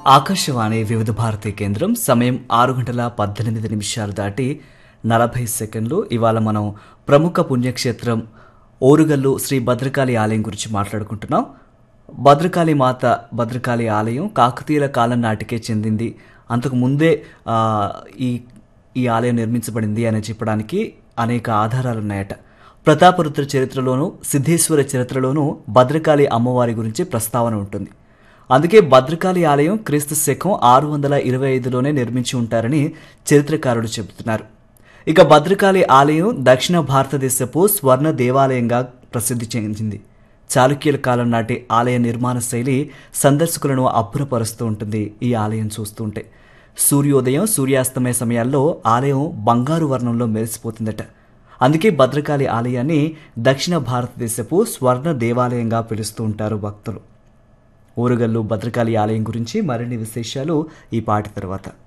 ఆకాశవాణి వివిధ భారతి కేంద్రం సమయం ఆరు గంటల పద్దెనిమిది నిమిషాలు దాటి నలభై సెకండ్లు ఇవాళ మనం ప్రముఖ పుణ్యక్షేత్రం ఓరుగల్లు శ్రీ భద్రకాళి ఆలయం గురించి మాట్లాడుకుంటున్నాం భద్రకాళి మాత భద్రకాళి ఆలయం కాకతీయుల కాలం నాటికే చెందింది అంతకు ముందే ఆ, ఈ ఈ ఆలయం నిర్మించబడింది అని చెప్పడానికి అనేక ఆధారాలు ఉన్నాయట ప్రతాపరుద్ర చరిత్రలోనూ సిద్ధేశ్వర చరిత్రలోనూ భద్రకాళి అమ్మవారి గురించి ప్రస్తావన ఉంటుంది అందుకే భద్రకాళి ఆలయం క్రీస్తు శకం ఆరు వందల ఇరవై ఐదులోనే నిర్మించి ఉంటారని చరిత్రకారులు చెబుతున్నారు ఇక భద్రకాళి ఆలయం దక్షిణ భారతదేశపు స్వర్ణ దేవాలయంగా ప్రసిద్ధి చెందింది చాళుక్యుల కాలం నాటి ఆలయ నిర్మాణ శైలి సందర్శకులను అబ్బురపరుస్తూ ఉంటుంది ఈ ఆలయం చూస్తుంటే సూర్యోదయం సూర్యాస్తమయ సమయాల్లో ఆలయం బంగారు వర్ణంలో మెరిసిపోతుందట అందుకే భద్రకాళి ఆలయాన్ని దక్షిణ భారతదేశపు స్వర్ణ దేవాలయంగా పిలుస్తూ ఉంటారు భక్తులు ఊరుగల్లు భద్రకాళి ఆలయం గురించి మరిన్ని విశేషాలు ఈ పాటి తర్వాత